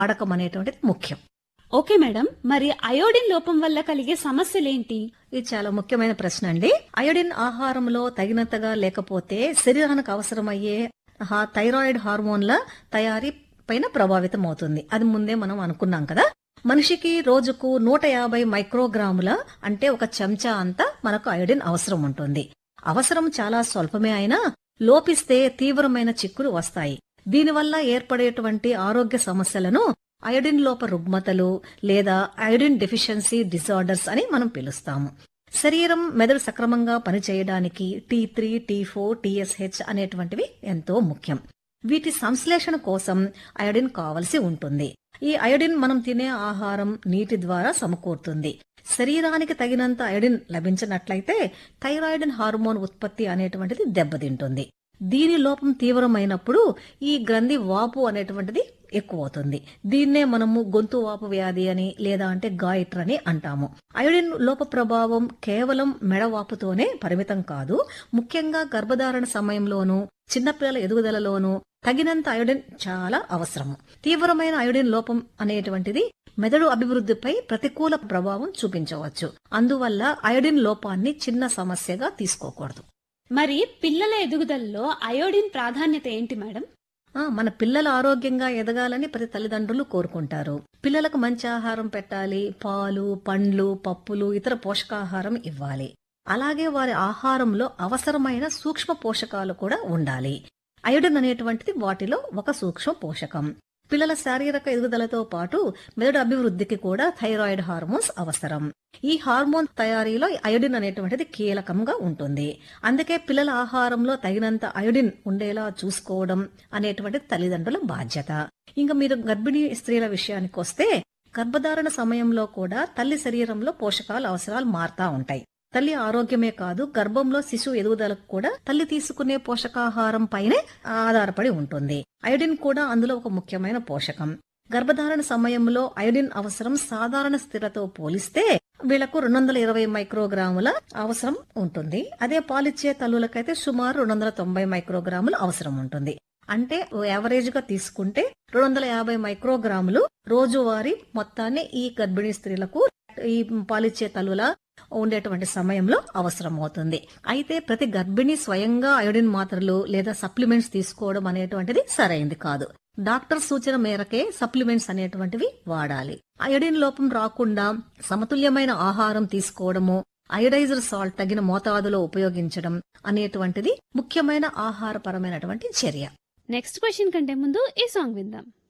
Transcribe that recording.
వాడకం అనేటువంటిది ముఖ్యం ఓకే మేడం మరి అయోడిన్ లోపం వల్ల కలిగే సమస్యలేంటి ఇది చాలా ముఖ్యమైన ప్రశ్న అండి అయోడిన్ ఆహారంలో తగినంతగా లేకపోతే శరీరానికి అవసరమయ్యే హా- థైరాయిడ్ హార్మోన్ల తయారీ పైన ప్రభావితం అవుతుంది అది ముందే మనం అనుకున్నాం కదా మనిషికి రోజుకు నూట యాభై మైక్రోగ్రాముల అంటే ఒక చెంచా అంతా మనకు అయోడిన్ అవసరం ఉంటుంది అవసరం చాలా స్వల్పమే అయినా లోపిస్తే తీవ్రమైన చిక్కులు వస్తాయి దీనివల్ల ఏర్పడేటువంటి ఆరోగ్య సమస్యలను అయోడిన్ లోప రుగ్మతలు లేదా అయోడిన్ డెఫిషియన్సీ డిజార్డర్స్ అని మనం పిలుస్తాము శరీరం మెదడు సక్రమంగా పనిచేయడానికి T three T four TSH అనేటువంటివి ఎంతో ముఖ్యం వీటి సంశ్లేషణ కోసం అయోడిన్ కావలసి ఉంటుంది ఈ అయోడిన్ మనం తినే ఆహారం నీటి ద్వారా సమకూరుతుంది శరీరానికి తగినంత అయోడిన్ లభించినట్లయితే థైరాయిడ్ హార్మోన్ ఉత్పత్తి అనేటువంటిది దెబ్బతింటుంది దీని లోపం తీవ్రమైనప్పుడు ఈ గ్రంథి వాపు అనేటువంటిది ఎక్కువ అవుతుంది దీన్నే మనము గొంతు వాపు వ్యాధి అని లేదా అంటే గాయట్ర్ అని అంటాము అయోడిన్ లోప ప్రభావం కేవలం మెడవాపుతోనే పరిమితం కాదు ముఖ్యంగా గర్భధారణ సమయంలోనూ చిన్నపిల్లల ఎదుగుదలలోనూ తగినంత అయోడిన్ చాలా అవసరము తీవ్రమైన అయోడిన్ లోపం అనేటువంటిది మెదడు అభివృద్ధిపై ప్రతికూల ప్రభావం చూపించవచ్చు అందువల్ల అయోడిన్ లోపాన్ని చిన్న సమస్యగా తీసుకోకూడదు మరి పిల్లల ఎదుగుదలలో అయోడిన్ ప్రాధాన్యత ఏంటి మేడం ఆ, మన పిల్లలు ఆరోగ్యంగా ఎదగాలని ప్రతి తల్లిదండ్రులు కోరుకుంటారు పిల్లలకు మంచి ఆహారం పెట్టాలి పాలు పండ్లు పప్పులు ఇతర పోషకాహారం ఇవ్వాలి అలాగే వారి ఆహారంలో అవసరమైన సూక్ష్మ పోషకాలు కూడా ఉండాలి అయోడిన్ అనేటువంటిది వాటిలో ఒక సూక్ష్మ పోషకం పిల్లల శారీరక ఎదుగుదలతో పాటు మెదడు అభివృద్ధికి కూడా థైరాయిడ్ హార్మోన్స్ అవసరం ఈ హార్మోన్ తయారీలో అయోడిన్ అనేటువంటిది కీలకంగా ఉంటుంది అందుకే పిల్లల ఆహారంలో తగినంత అయోడిన్ ఉండేలా చూసుకోవడం అనేటువంటిది తల్లిదండ్రుల బాధ్యత ఇంకా మీరు గర్భిణీ స్త్రీల విషయానికి వస్తే గర్భధారణ సమయంలో కూడా తల్లి శరీరంలో పోషకాల అవసరాలు మారుతా ఉంటాయి తల్లి ఆరోగ్యమే కాదు గర్భంలో శిశువు ఎదుగుదలకు కూడా తల్లి తీసుకునే పోషకాహారం పైనే ఆధారపడి ఉంటుంది అయోడిన్ కూడా అందులో ఒక ముఖ్యమైన పోషకం గర్భధారణ సమయంలో అయోడిన్ అవసరం సాధారణ స్థిరతో పోలిస్తే వీళ్లకు రెండు వందల ఇరవై మైక్రోగ్రాముల అవసరం ఉంటుంది అదే పాలిచ్చే తల్లులకైతే సుమారు రెండు వందల తొంభై మైక్రోగ్రాములు అవసరం ఉంటుంది అంటే యావరేజ్ గా తీసుకుంటే రెండు వందల యాభై మైక్రోగ్రాములు రోజువారీ మొత్తాన్ని ఈ గర్భిణీ స్త్రీలకు ఈ పాలిచ్చే తల్లుల ఉండేటువంటి సమయంలో అవసరం అవుతుంది అయితే ప్రతి గర్భిణి స్వయంగా అయోడిన్ మాత్రలు లేదా సప్లిమెంట్స్ తీసుకోవడం అనేటువంటిది సరైంది కాదు డాక్టర్ సూచన మేరకే సప్లిమెంట్స్ అనేటువంటివి వాడాలి అయోడిన్ లోపం రాకుండా సమతుల్యమైన ఆహారం తీసుకోవడము అయోడైజర్ సాల్ట్ తగిన మోతాదులో ఉపయోగించడం అనేటువంటిది ముఖ్యమైన ఆహారపరమైనటువంటి చర్య నెక్స్ట్ క్వశ్చన్ కంటే ముందు ఈ సాంగ్ విందాం